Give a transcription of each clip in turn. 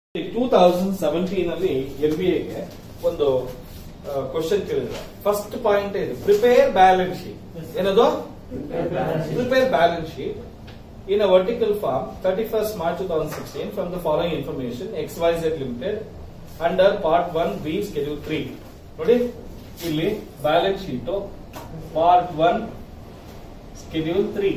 Two thousand seventeen ಅಲ್ಲಿ M B ಎಗೆ ಒಂದು ಕ್ವಶನ್ ಕೇಳಿದ್ರೆ ಫಸ್ಟ್ ಪಾಯಿಂಟ್ ಇದೆ ಪ್ರಿಪೇರ್ ಬ್ಯಾಲೆನ್ಸ್ ಶೀಟ್ ಏನದು prepare balance sheet in a vertical form thirty first March two thousand sixteen from the following information X Y Z limited under part one B schedule three ನೋಡಿ ಇಲ್ಲಿ balance sheet part one schedule three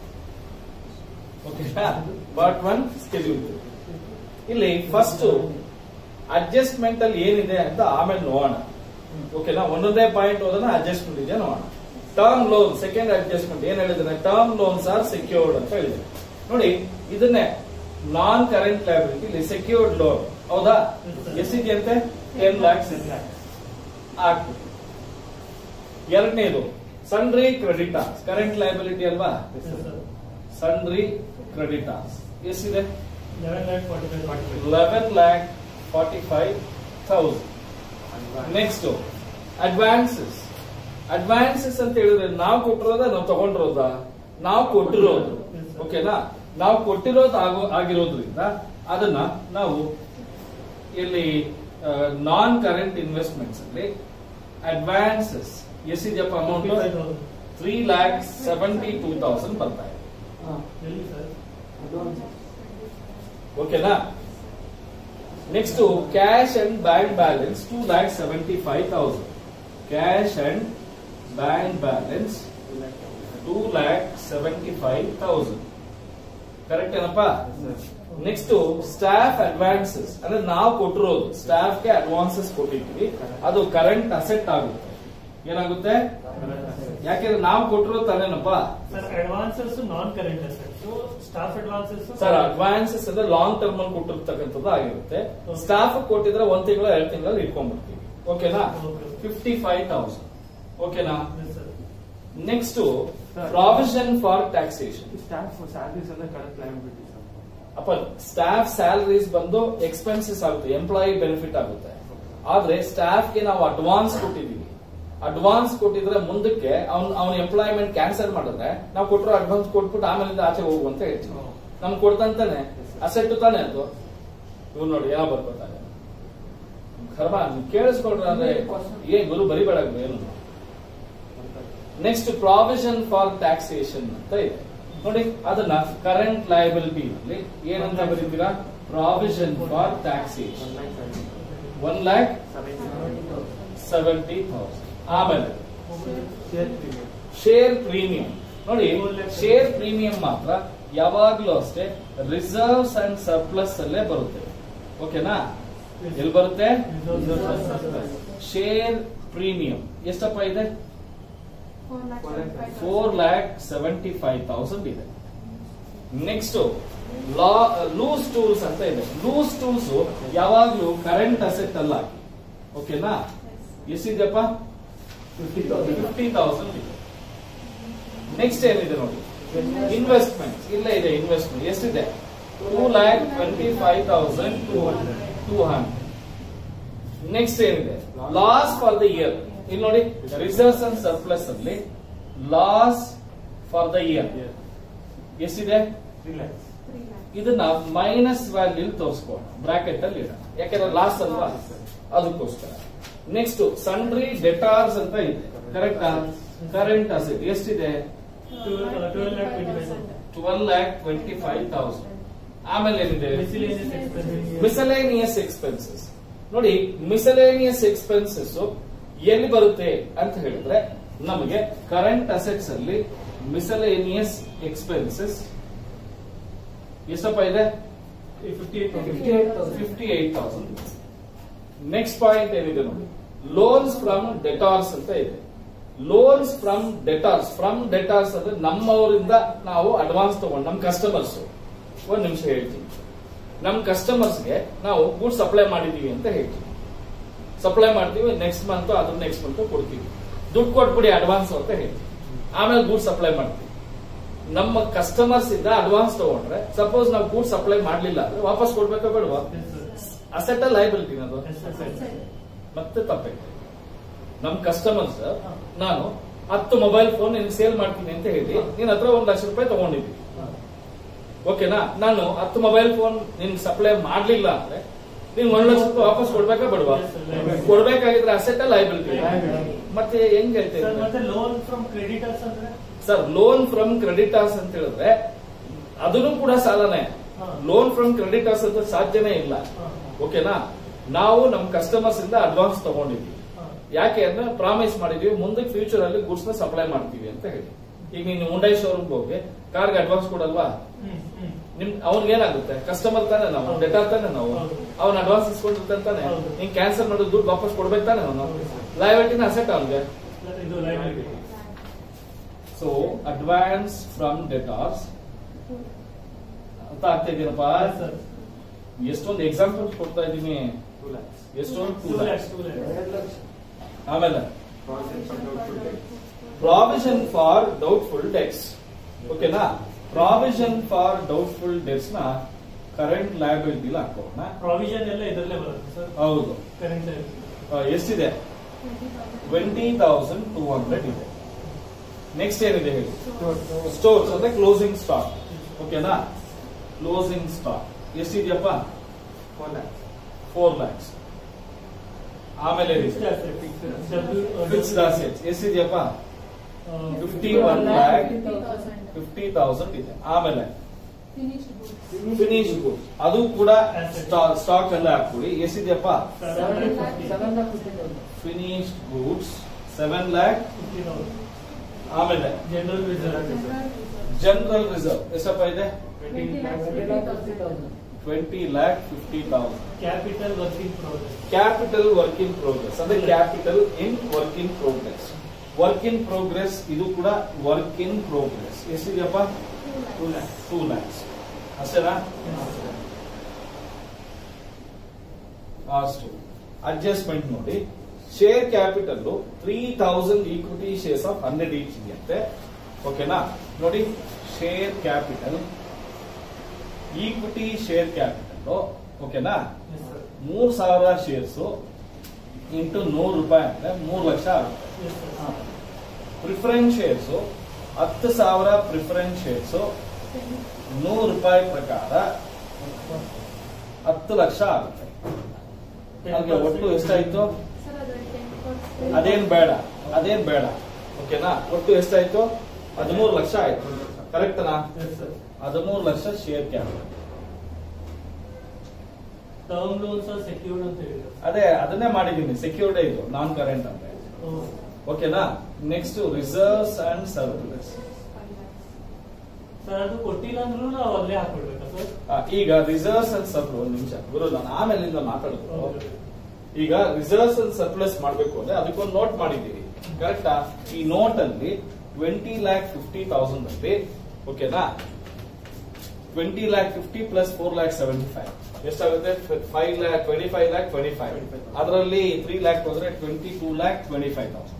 okay part one schedule three ಇಲ್ಲಿ first adjustment ಅಲ್ಲಿ ಏನಿದೆ ಅಂತ ಆಮೇಲೆ ನೋಡೋಣ ಓಕೆನಾ ಒಂದೊಂದೇ ಪಾಯಿಂಟ್ ಹೋದ್ರೆ ಅಡ್ಜಸ್ಟ್ಮೆಂಟ್ ಇದೆ ನೋಡೋಣ ಟರ್ಮ್ ಲೋನ್ ಸೆಕೆಂಡ್ ಅಡ್ಜಸ್ಟ್ಮೆಂಟ್ ಏನ್ ಹೇಳಿದ್ರೆ ಟರ್ಮ್ ಲೋನ್ಸ್ ಆರ್ ಸೆಕ್ಯೂರ್ಡ್ ಅಂತ ಹೇಳಿದೆ ನೋಡಿ ಇದನ್ನೇ ನಾನ್ ಕರೆಂಟ್ ಲೈಬಿಲಿಟಿ ಇಲ್ಲಿ ಸೆಕ್ಯೂರ್ಡ್ ಲೋನ್ ಹೌದಾ ಎಷ್ಟಿದೆಯಂತೆ ಟೆನ್ ಲ್ಯಾಕ್ಸ್ ಆಗ್ತದೆ ಎರಡನೇದು ಸನ್ರಿ ಕ್ರೆಡಿಟಾರ್ಸ್ ಕರೆಂಟ್ ಲೈಬಿಲಿಟಿ ಅಲ್ವಾ ಸನ್ರಿ ಕ್ರೆಡಿಟಾರ್ಸ್ ಎಷ್ಟಿದೆ eleven lakh forty five thousand next advances advances ಅಂತ ಹೇಳಿದ್ರೆ ನಾವು ಕೊಟ್ಟಿರೋದ ನಾವು ತಗೊಂಡಿರೋದ ನಾವು ಕೊಟ್ಟಿರೋದು ಓಕೆನಾ ನಾವು ಕೊಟ್ಟಿರೋದು ಆಗೋ ಆಗಿರೋದ್ರಿಂದ ಅದನ್ನ ನಾವು ಇಲ್ಲಿ ನಾನ್ ಕರೆಂಟ್ ಇನ್ವೆಸ್ಟ್ಮೆಂಟ್ಸ್ ಅಲ್ಲಿ ಅಡ್ವಾನ್ಸಸ್ ಎಷ್ಟಿದೆಯಪ್ಪ amount three lakh seventy two thousand ಬರ್ತಾ ಇದೆ ಓಕೆನಾ next cash and bank balance two lakh seventy five thousand cash and bank balance two lakh seventy five thousand correct ಏನಪ್ಪಾ ನೆಕ್ಸ್ಟ್ ಸ್ಟಾಫ್ ಅಡ್ವಾನ್ಸಸ್ ಅಂದ್ರೆ ನಾವು ಕೊಟ್ಟಿರೋದು ಸ್ಟಾಫ್ ಗೆ ಅಡ್ವಾನ್ಸಸ್ ಕೊಟ್ಟಿರ್ತೀವಿ ಅದು ಕರೆಂಟ್ ಅಸೆಟ್ ಆಗುತ್ತೆ ಏನಾಗುತ್ತೆ ಯಾಕೆಂದ್ರೆ ನಾವು ಕೊಟ್ಟಿರೋ ತಾನೇನಪ್ಪ sir advances non current assets staff advances sir advances ಅಂದ್ರೆ ಲಾಂಗ್ ಟರ್ಮ್ ಅಲ್ಲಿ ಕೊಟ್ಟಿರ್ತಕ್ಕಂಥದ್ದು ಆಗಿರುತ್ತೆ ಸ್ಟಾಫ್ ಕೊಟ್ಟಿದ್ರೆ ಒಂದ್ ತಿಂಗಳು ಎರಡು ತಿಂಗಳಲ್ಲಿ ಇಟ್ಕೊಂಡ್ಬಿಡ್ತೀವಿ ಓಕೆನಾ Okay. ಫಿಫ್ಟಿ ಫೈವ್ ತೌಸಂಡ್ ಓಕೆನಾ sir next provision for taxation staff salaries ಎಲ್ಲ ಕರೆಕ್ಟ್ ಲೈಬಿಲಿಟಿ ಅಪ್ಪ ಸ್ಟಾಫ್ ಸ್ಯಾಲರೀಸ್ ಬಂದು ಎಕ್ಸ್ಪೆನ್ಸಸ್ ಆಗುತ್ತೆ ಎಂಪ್ಲಾಯಿ ಬೆನಿಫಿಟ್ ಆಗುತ್ತೆ ಆದ್ರೆ ಸ್ಟಾಫ್ ಗೆ ನಾವು ಅಡ್ವಾನ್ಸ್ ಕೊಟ್ಟಿದೀವಿ ಅಡ್ವಾನ್ಸ್ ಕೊಟ್ಟಿದ್ರೆ ಮುಂದಕ್ಕೆ ಅವ್ನ ಅವನ ಎಂಪ್ಲಾಯ್ಮೆಂಟ್ ಕ್ಯಾನ್ಸಲ್ ಮಾಡಿದ್ರೆ ನಾವು ಕೊಟ್ಟಿರೋ ಅಡ್ವಾನ್ಸ್ ಕೊಟ್ಬಿಟ್ಟು ಆಮೇಲಿಂದ ಆಚೆ ಹೋಗು ಅಂತ ಹೇಳ್ತೀವಿ ನಮ್ಗೆ ಕೊಡ್ದಂತಾನೆ ಅಸೆಟ್ ತಾನೆ ಅದು ಇವ್ ನೋಡಿ ಏನೋ ಬರ್ಕೊತಾರೆ ಕರ್ಮ ನೀವ್ ಕೇಳಿಸ್ಕೊಳ್ರ ಅಂದ್ರೆ ಏನ್ ಗುರು ಬರಿಬೇಡ ಗುರು ಏನು ನೆಕ್ಸ್ಟ್ ಪ್ರಾವಿಷನ್ ಫಾರ್ ಟ್ಯಾಕ್ಸೇಷನ್ ಅಂತ ಇದೆ ನೋಡಿ ಅದನ್ನ ಕರೆಂಟ್ ಲಯಬಿಲಿಟಿ ನಲ್ಲಿ ಏನಂತ ಬರೀತೀರಾ provision for taxation one lakh seventy thousand ಆಮೇಲೆ ಶೇರ್ ಪ್ರೀಮಿಯಂ ನೋಡಿ ಶೇರ್ ಪ್ರೀಮಿಯಂ ಮಾತ್ರ ಯಾವಾಗ್ಲೂ ಅಷ್ಟೇ ರಿಸರ್ವ್ಸ್ ಅಂಡ್ ಸರ್ಪ್ಲಸ್ ಅಲ್ಲೇ ಬರುತ್ತೆ ಓಕೆನಾ ಎಲ್ಲಿ ಬರುತ್ತೆ ಶೇರ್ ಪ್ರೀಮಿಯಂ ಎಷ್ಟಪ್ಪ ಇದೆ four lakh seventy five thousand ಇದೆ ನೆಕ್ಸ್ಟ್ ಲಾ ಲೂಸ್ ಟೂಲ್ಸ್ ಅಂತ ಇದೆ ಲೂಸ್ ಟೂಲ್ಸ್ ಯಾವಾಗ್ಲೂ ಕರೆಂಟ್ ಅಸೆಟ್ ಅಲ್ಲ ಓಕೆನಾ ಎಷ್ಟಿದೆಯಪ್ಪ ಫಿಫ್ಟಿ ತೌಸಂಡ್ ಇದೆ ನೆಕ್ಸ್ಟ್ ಏನಿದೆ ನೋಡಿ ಇನ್ವೆಸ್ಟ್ಮೆಂಟ್ ಇಲ್ಲೇ ಇದೆ ಇನ್ವೆಸ್ಟ್ಮೆಂಟ್ ಎಷ್ಟಿದೆ two lakh twenty five thousand two hundred two hundred next ಏನಿದೆ ಲಾಸ್ ಫಾರ್ ದ ಇಯರ್ ಇಲ್ಲಿ ನೋಡಿ ರಿಸರ್ವ್ಸ್ ಅಂಡ್ ಸರ್ಪ್ಲಸ್ ಅಲ್ಲಿ ಲಾಸ್ ಫಾರ್ ದ ಇಯರ್ ಎಷ್ಟಿದೆ ಇದನ್ನ ಮೈನಸ್ ವ್ಯಾಲ್ಯೂ ತೋರಿಸ್ಕೋಣ ಬ್ರಾಕೆಟ್ ಅಲ್ಲಿ ಇಡೋಣ ಯಾಕಂದ್ರೆ ಲಾಸ್ ಅಲ್ವಾ ಅದಕ್ಕೋಸ್ಕರ ನೆಕ್ಸ್ಟ್ ಸನ್ರಿ ಡೆಟಾರ್ಸ್ ಅಂತ ಇದೆ ಕರೆಕ್ಟ್ ಕರೆಂಟ್ ಅಸೆಟ್ ಎಷ್ಟಿದೆ twelve lakh twenty five twelve lakh twenty five thousand ಆಮೇಲೆ ಏನಿದೆ ಮಿಸಿಲೇನಿಯಸ್ ಎಕ್ಸ್ಪೆನ್ಸಸ್ ಮಿಸಲೇನಿಯಸ್ ಎಕ್ಸ್ಪೆನ್ಸಸ್ ನೋಡಿ ಮಿಸಲೇನಿಯಸ್ ಎಕ್ಸ್ಪೆನ್ಸಸ್ ಎಲ್ಲಿ ಬರುತ್ತೆ ಅಂತ ಹೇಳಿದ್ರೆ ನಮಗೆ ಕರೆಂಟ್ ಅಸೆಟ್ಸ್ ಅಲ್ಲಿ ಮಿಸಲೇನಿಯಸ್ ಎಕ್ಸ್ಪೆನ್ಸಸ್ ಎಷ್ಟಪ್ಪ ಇದೆ fifty fifty eight thousand next point ಏನಿದೆ ನೋಡಿ ಲೋನ್ಸ್ ಫ್ರಮ್ ಡೆಟಾರ್ಸ್ ಅಂತ ಇದೆ loans from debtors from debtors ಅಂದ್ರೆ ನಮ್ಮವರಿಂದ ನಾವು ಅಡ್ವಾನ್ಸ್ ತಗೊಂಡು ನಮ್ಮ ಕಸ್ಟಮರ್ಸ್ ಒಂದ್ ನಿಮಿಷ ಹೇಳ್ತೀನಿ ನಮ್ಮ ಕಸ್ಟಮರ್ಸ್ಗೆ ನಾವು ಗೂಡ್ ಸಪ್ಲೈ ಮಾಡಿದೀವಿ ಅಂತ ಹೇಳ್ತೀವಿ ಸಪ್ಲೈ ಮಾಡ್ತೀವಿ ನೆಕ್ಸ್ಟ್ ಮಂತ್ ಅದ್ರ ನೆಕ್ಸ್ಟ್ ಮಂತ್ ಕೊಡ್ತೀವಿ ದುಡ್ಡು ಕೊಟ್ಬಿಡಿ ಅಡ್ವಾನ್ಸ್ ಅಂತ ಹೇಳ್ತೀವಿ ಆಮೇಲೆ ಗೂಡ್ ಸಪ್ಲೈ ಮಾಡ್ತೀವಿ ನಮ್ಮ ಕಸ್ಟಮರ್ಸ್ ಇಂದ ಅಡ್ವಾನ್ಸ್ ತಗೊಂಡ್ರೆ ಸಪೋಸ್ ನಾವು ಗೂಡ್ ಸಪ್ಲೈ ಮಾಡ್ಲಿಲ್ಲ ಅಂದ್ರೆ ವಾಪಸ್ ಕೊಡ್ಬೇಕಾ ಬೇಡವಾ ಅಸೆಟ್ ಲೈಬಿಲಿಟಿ ಅದು ಮತ್ತೆ ತಪ್ಪೈತೆ ನಮ್ ಕಸ್ಟಮರ್ಸ್ ನಾನು ಹತ್ತು ಮೊಬೈಲ್ ಫೋನ್ ನಿನ್ ಸೇಲ್ ಮಾಡ್ತೀನಿ ಅಂತ ಹೇಳಿ ನಿನ್ ಹತ್ರ ಒಂದ್ ಲಕ್ಷ ರೂಪಾಯಿ ತಗೊಂಡಿದ್ವಿ ಓಕೆನಾ ನಾನು ಹತ್ತು ಮೊಬೈಲ್ ಫೋನ್ ನಿನ್ ಸಪ್ಲೈ ಮಾಡ್ಲಿಲ್ಲ ಅಂದ್ರೆ ನೀನ್ ಒಂದ್ ಲಕ್ಷ ರೂಪಾಯಿ ವಾಪಸ್ ಕೊಡ್ಬೇಕಾ ಬಿಡುವ Yes, sir, liability. ಕೊಡ್ಬೇಕಾಗಿದ್ರೆ ಅಸೆಟ್ ಲೈಬಿಲಿಟಿ Liability. ಮತ್ತೆ ಹೆಂಗ್ ಸರ್ ಹೇಳ್ತೇವೆ ಮತ್ತೆ ಲೋನ್ ಫ್ರಮ್ ಕ್ರೆಡಿಟರ್ಸ್ ಅಂದ್ರೆ ಸರ್ ಲೋನ್ ಫ್ರಮ್ ಕ್ರೆಡಿಟರ್ಸ್ ಅಂತ ಹೇಳಿದ್ರೆ ಅದನ್ನು ಕೂಡ ಸಾಲನೇ ಹಾ. ಲೋನ್ ಫ್ರಮ್ ಕ್ರೆಡಿಟರ್ಸ್ ಅಂತ ಸಾಧ್ಯನೇ ಇಲ್ಲ ಹಾ. ಓಕೆನಾ ನಾವು ನಮ್ ಕಸ್ಟಮರ್ಸ್ ಇಂದ ಅಡ್ವಾನ್ಸ್ ತಗೊಂಡಿದ್ವಿ ಹಾ. ಯಾಕೆ ಅಂದ್ರೆ ಪ್ರಾಮಿಸ್ ಮಾಡಿದೀವಿ ಮುಂದಕ್ಕೆ ಫ್ಯೂಚರ್ ಅಲ್ಲಿ ಗುಡ್ಸ್ ನ ಸಪ್ಲೈ ಮಾಡ್ತೀವಿ ಅಂತ ಹೇಳಿ ಈಗ ನೀನು ಮುಂಡೈ ಶೋರೂಮ್ ಹೋಗಿ ಕಾರ್ಗೆ ಅಡ್ವಾನ್ಸ್ ಕೊಡಲ್ವಾ ಹ್ಮ್, ಹ್ಮ್. ನಿಮ್ ಅವ್ನಿಗೆ ಏನಾಗುತ್ತೆ ಕಸ್ಟಮರ್ ತಾನೆ ನಾವು ಹೌದು. ಡೆಟಾರ್ ತಾನೆ ನಾವು ಹೌದು. ಅವ್ನ ಅಡ್ವಾನ್ಸ್ ಇಸ್ಕೊಂಡಿರ್ತಾನೆ ತಾನೆ ಹೌದು. ಹಿಂಗ್ ಕ್ಯಾನ್ಸಲ್ ಮಾಡೋದು ದುಡ್ಡು ವಾಪಸ್ ಕೊಡ್ಬೇಕು ತಾನೆ ಅವನು ಹೌದು. ಲಯಬಿಲಿಟಿನ ಅಸೆಟ್ ಅವ್ನಿಗೆ ಇದು liability so advance from debtors ಅಂತ ಆಗ್ತಾ ಇದೀನಪ್ಪ ಸರ್ ಎಷ್ಟೊಂದು ಎಕ್ಸಾಂಪಲ್ ಕೊಡ್ತಾ ಇದೀನಿ Two lakhs. ಎಷ್ಟೊಂದು ಟೂ ಲ್ಯಾಕ್ಸ್ ಟೂ ಲ್ಯಾಕ್ಸ್ ಆಮೇಲೆ Provision for doubtful debts. Provision for doubtful debts ಓಕೆನಾ ಪ್ರಾವಿಷನ್ ಫಾರ್ ಡೌಟ್ಫುಲ್ ಡೆಟ್ಸ್ ನ ಕರೆಂಟ್ ಲಯಬಿಲಿಟಿ ಹಾಕೋಣ ಪ್ರಾವಿಷನ್ ಎಲ್ಲ ಇದರಲ್ಲೇ ಬರುತ್ತೆ ಸರ್ ಹೌದು ಕರೆಂಟ್ ಆ, ಎಷ್ಟಿದೆ ಟ್ವೆಂಟಿ ತೌಸಂಡ್ ಟೂ ಹಂಡ್ರೆಡ್ ಇದೆ ನೆಕ್ಸ್ಟ್ ಏನಿದೆ ಹೇಳಿ ಸ್ಟೋರ್ಸ್ ಅಂದ್ರೆ ಕ್ಲೋಸಿಂಗ್ ಸ್ಟಾಕ್ ಓಕೆನಾ ಕ್ಲೋಸಿಂಗ್ ಸ್ಟಾಕ್ ಎಷ್ಟಿದೆಯಪ್ಪ Four lakhs. ಫೋರ್ ಲ್ಯಾಕ್ಸ್ ಆಮೇಲೆ ಫಿಕ್ಸ್ಡ್ ಅಸೆಟ್ಸ್ ಎಷ್ಟಿದೆಯಪ್ಪ fifty one lakh fifty thousand ಇದೆ ಆಮೇಲೆ ಫಿನಿಶ್ ಗುಡ್ ಅದು ಕೂಡ ಸ್ಟಾಕ್ ಎಲ್ಲ ಹಾಕ್ಬಿಡಿ ಎಷ್ಟಿದೆಯಪ್ಪ ಫಿನಿಶ್ಡ್ ಗೂಡ್ಸ್ ಸೆವೆನ್ ಲ್ಯಾಕ್ ಆಮೇಲೆ ಜನರಲ್ ರಿಸರ್ವ್ ಜನರಲ್ ರಿಸರ್ವ್ ಎಷ್ಟಪ್ಪ ಇದೆ Twenty lakhs. Twenty lakh fifty thousand capital working progress capital work in progress ಅಂದ್ರೆ capital in work in progress work in progress ಇದು ಕೂಡ ವರ್ಕ್ ಇನ್ ಪ್ರೋಗ್ರೆಸ್ ಎಷ್ಟಿದೆಯಪ್ಪ Two lakhs. ಟೂ ಲ್ಯಾಕ್ಸ್ ಅಷ್ಟೇನಾ ಅಷ್ಟು adjustment ನೋಡಿ share capital three thousand equity shares of hundred each ಇದೆಯಂತೆ ಓಕೆನಾ ನೋಡಿ share capital equity share capital ಓಕೆನಾ ಮೂರ್ ಸಾವಿರ ಶೇರ್ಸ್ ಇಂಟು ನೂರು ರೂಪಾಯಿ ಅಂದ್ರೆ ಮೂರು ಲಕ್ಷ ಆಗುತ್ತೆ ಪ್ರಿಫರೆನ್ಸ್ ಶೇರ್ಸ್ ಹತ್ತು ಸಾವಿರ ಪ್ರಿಫರೆನ್ಸ್ ಶೇರ್ಸ್ ನೂರು ರೂಪಾಯಿ ಪ್ರಕಾರ ಹತ್ತು ಲಕ್ಷ ಆಗುತ್ತೆ ಹಾಗೆ ಒಟ್ಟು ಎಷ್ಟಾಯ್ತು ಅದೇನ್ ಬೇಡ ಅದೇನ್ ಬೇಡ ಓಕೆನಾ ಒಟ್ಟು ಎಷ್ಟಾಯ್ತು ಹದಿಮೂರು ಲಕ್ಷ ಆಯ್ತು ಕರೆಕ್ಟನಾ ಹದಿಮೂರು ಲಕ್ಷ share capital term loans secured ಅಂತ ಹೇಳಿದ್ರು ಅದೇ ಅದನ್ನೇ ಮಾಡಿದೀನಿ ಸೆಕ್ಯೂರ್ಡ್ ಇದು ನಾನ್ ಕರೆಂಟ್ ಅಂತ ಹ್ಮ್. ಓಕೆನಾ next reserves and service sir ಅದು ಕೊಟ್ಟಿಲ್ಲ ಅಂದ್ರೂ ನಾವು ಅಲ್ಲೇ ಹಾಕೊಡ್ಬೇಕಾ ಸರ್ ಈಗ ರಿಸರ್ವ್ಸ್ ಅಂಡ್ ಸರ್ವ್ ಒಂದು ನಿಮಿಷ ಗುರು ನಾನು ಆಮೇಲಿಂದ ಮಾತಾಡಿದ್ರು ಹೌದು. ಈಗ ರಿಸರ್ವ್ಸ್ ಅಂಡ್ ಸರ್ಪ್ಲಸ್ ಮಾಡ್ಬೇಕು ಅಂದ್ರೆ ಅದಕ್ಕೊಂದು ನೋಟ್ ಮಾಡಿದ್ದೀವಿ ಕರೆಕ್ಟಾ ಈ ನೋಟ್ ಅಲ್ಲಿ ಟ್ವೆಂಟಿ ಲ್ಯಾಕ್ ಫಿಫ್ಟಿ ತೌಸಂಡ್ ಅಲ್ಲಿ ಓಕೆನಾ twenty lakh fifty plus four lakh seventy five ಎಷ್ಟಾಗುತ್ತೆ five lakh twenty five lakh twenty five ಅದರಲ್ಲಿ ತ್ರೀ ಲ್ಯಾಕ್ ಹೋದ್ರೆ twenty two lakh twenty five thousand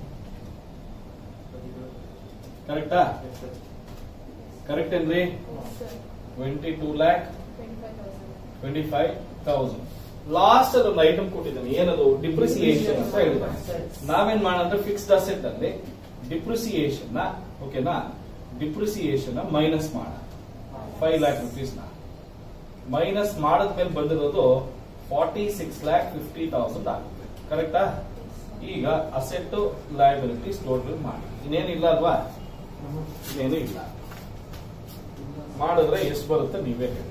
ಕರೆಕ್ಟಾ Yes, sir. ಕರೆಕ್ಟ್ ಏನ್ರಿ twenty two lakh twenty five thousand last ಅದೊಂದು ಐಟಮ್ ಕೊಟ್ಟಿದ್ದಾನೆ ಏನದು ಡಿಪ್ರಿಸಿಯೇಷನ್ ಅಂತ ಹೇಳಿದ್ದಾನೆ ನಾವೇನ್ ಮಾಡೋಣ ಫಿಕ್ಸ್ಡ್ ಅಸೆಟ್ ಅಲ್ಲಿ ಡಿಪ್ರಿಸಿಯೇಷನ್ ನ ಓಕೆನಾ ಡಿಪ್ರಿಸಿಯೇಷನ್ ಮೈನಸ್ ಮಾಡ ಫೈವ್ ಲ್ಯಾಕ್ ರುಪೀಸ್ ನ ಮೈನಸ್ ಮಾಡದ್ಮೇಲೆ ಬಂದಿರೋದು forty six lakh fifty thousand ಆಗುತ್ತೆ ಕರೆಕ್ಟಾ ಈಗ ಅಸೆಟ್ ಲಯಬಿಲಿಟೀಸ್ ಟೋಟಲ್ ಮಾಡಿ ಇನ್ನೇನಿಲ್ಲ ಅಲ್ವಾ ಇನ್ನೇನು ಇಲ್ಲ ಮಾಡಿದ್ರೆ ಎಷ್ಟು ಬರುತ್ತೆ ನೀವೇ ಹೇಳಿ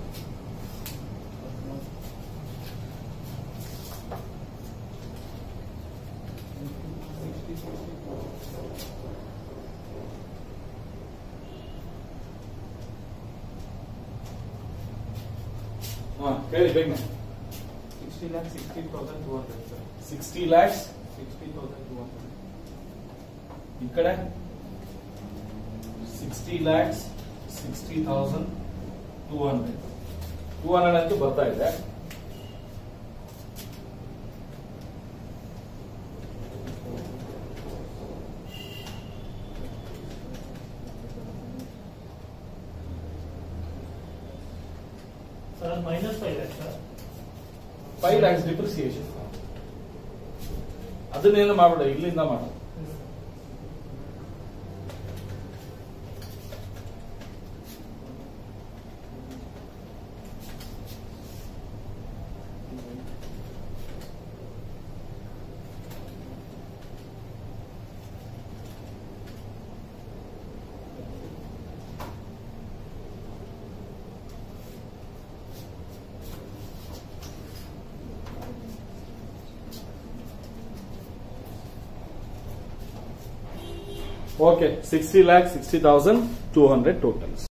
ಹಾ ಹೇಳಿ ಬೇಗನೆ Sixty lakh, sixty thousand two hundred, sir. Sixty lakhs Sixty thousand two hundred. ಈ ಕಡೆ sixty lakhs sixty thousand two hundred two hundred ಅಂತೂ ಬರ್ತಾ ಇದೆ sir minus five lakh sir five lakhs depreciation ಅದನ್ನೇನು ಮಾಡ್ಬೇಡ ಇಲ್ಲಿಂದ ಮಾಡು okay sixty lakh sixty thousand two hundred totals